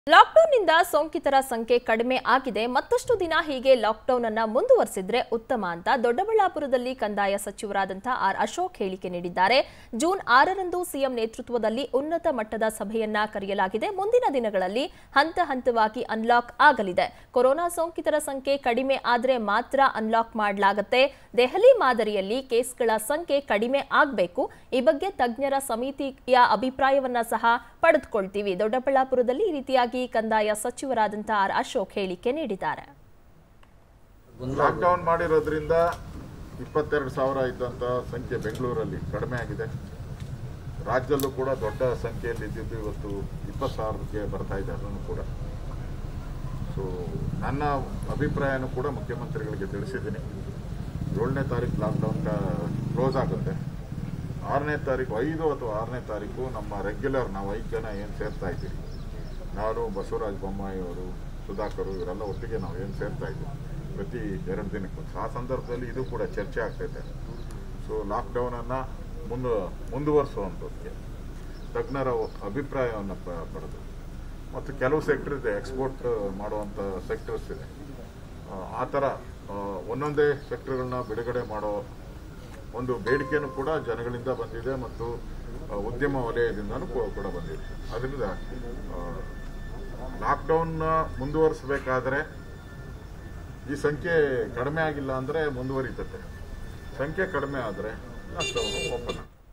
ಲಾಕ್ಡೌನ್ನಿಂದ ಸೋಂಕಿತರ ಸಂಖ್ಯೆ ಕಡಿಮೆ ಆಗಿದೆ ಮತ್ತಷ್ಟು ದಿನ ಹೀಗೆ ಲಾಕ್ಡೌನ್ ಅನ್ನ ಮುಂದುವರೆಸಿದ್ರೆ ಉತ್ತಮ ಅಂತ ದೊಡ್ಡಬಳ್ಳಾಪುರದಲ್ಲಿ ಕಂದಾಯ ಸಚಿವರಾದಂಥ ಆರ್ ಅಶೋಕ್ ಹೇಳಿಕೆ ನೀಡಿದ್ದಾರೆ ಜೂನ್ ಆರರಂದು ಸಿಎಂ ನೇತೃತ್ವದಲ್ಲಿ ಉನ್ನತ ಮಟ್ಟದ ಸಭೆಯನ್ನ ಕರೆಯಲಾಗಿದೆ ಮುಂದಿನ ದಿನಗಳಲ್ಲಿ ಹಂತ ಹಂತವಾಗಿ ಅನ್ಲಾಕ್ ಆಗಲಿದೆ ಕೊರೋನಾ ಸೋಂಕಿತರ ಸಂಖ್ಯೆ ಕಡಿಮೆ ಆದ್ರೆ ಮಾತ್ರ ಅನ್ಲಾಕ್ ಮಾಡಲಾಗುತ್ತೆ ದೆಹಲಿ ಮಾದರಿಯಲ್ಲಿ ಕೇಸ್ಗಳ ಸಂಖ್ಯೆ ಕಡಿಮೆ ಆಗಬೇಕು ಈ ಬಗ್ಗೆ ತಜ್ಞರ ಸಮಿತಿಯ ಅಭಿಪ್ರಾಯವನ್ನ ಸಹ ಪಡೆದುಕೊಳ್ತೀವಿ ದೊಡ್ಡಬಳ್ಳಾಪುರದಲ್ಲಿ ಈ ರೀತಿಯಾಗಿ ಕಂದಾಯ ಸಚಿವರಾದಂಥ ಆರ್ ಅಶೋಕ್ ಹೇಳಿಕೆ ನೀಡಿದ್ದಾರೆ ಲಾಕ್ಡೌನ್ ಮಾಡಿರೋದ್ರಿಂದ ಇಪ್ಪತ್ತೆರಡು ಸಾವಿರ ಇದ್ದಂಥ ಸಂಖ್ಯೆ ಬೆಂಗಳೂರಲ್ಲಿ ಕಡಿಮೆ ಆಗಿದೆ ರಾಜ್ಯದಲ್ಲೂ ಕೂಡ ದೊಡ್ಡ ಸಂಖ್ಯೆಯಲ್ಲಿ ಇದ್ದಿದ್ದು ಇವತ್ತು ಇಪ್ಪತ್ತು ಸಾವಿರಕ್ಕೆ ಬರ್ತಾ ಇದೆ ಅದನ್ನು ಕೂಡ ಸೊ ನನ್ನ ಅಭಿಪ್ರಾಯನೂ ಕೂಡ ಮುಖ್ಯಮಂತ್ರಿಗಳಿಗೆ ತಿಳಿಸಿದ್ದೀನಿ ಏಳನೇ ತಾರೀಕು ಲಾಕ್ಡೌನ್ ಕ್ಲೋಸ್ ಆಗುತ್ತೆ ಆರನೇ ತಾರೀಕು ಐದು ಅಥವಾ ಆರನೇ ತಾರೀಕು ನಮ್ಮ ರೆಗ್ಯುಲರ್ ನಾವು ಐದು ಜನ ಏನು ಸೇರ್ತಾ ಇದ್ದೀವಿ ನಾನು ಬಸವರಾಜ ಬೊಮ್ಮಾಯಿ ಅವರು ಸುಧಾಕರ್ ಇವರೆಲ್ಲ ಒಟ್ಟಿಗೆ ನಾವು ಏನು ಸೇರ್ತಾ ಇದ್ದೀವಿ ಪ್ರತಿ ಎರಡು ದಿನಕ್ಕೆ ಆ ಸಂದರ್ಭದಲ್ಲಿ ಇದು ಕೂಡ ಚರ್ಚೆ ಆಗ್ತೈತೆ ಸೊ ಲಾಕ್ಡೌನನ್ನು ಮುಂದು ಮುಂದುವರಿಸುವಂಥದ್ದಕ್ಕೆ ತಜ್ಞರ ಅಭಿಪ್ರಾಯವನ್ನು ಪ- ಪಡೆದು ಮತ್ತು ಕೆಲವು ಸೆಕ್ಟರ್ ಇದೆ ಎಕ್ಸ್ಪೋರ್ಟ್ ಮಾಡುವಂಥ ಸೆಕ್ಟರ್ಸ್ ಇದೆ ಆ, ಆ ಥರ ಆ, ಒಂದೊಂದೇ ಸೆಕ್ಟರ್ಗಳನ್ನ ಬಿಡುಗಡೆ ಮಾಡೋ ಒಂದು ಬೇಡಿಕೆನೂ ಕೂಡ ಜನಗಳಿಂದ ಬಂದಿದೆ ಮತ್ತು ಆ, ಉದ್ಯಮ ವಲಯದಿಂದನೂ ಕೂ- ಕೂಡ ಬಂದಿದೆ ಅದರಿಂದ ಲಾಕ್ಡೌನ್ನ ಮುಂದುವರಿಸಬೇಕಾದ್ರೆ ಈ ಸಂಖ್ಯೆ ಕಡಿಮೆ ಆಗಿಲ್ಲ ಅಂದರೆ ಮುಂದುವರಿತತೆ ಸಂಖ್ಯೆ ಕಡಿಮೆ ಆದರೆ ಲಾಕ್ಡೌನ್ ಓಪನ್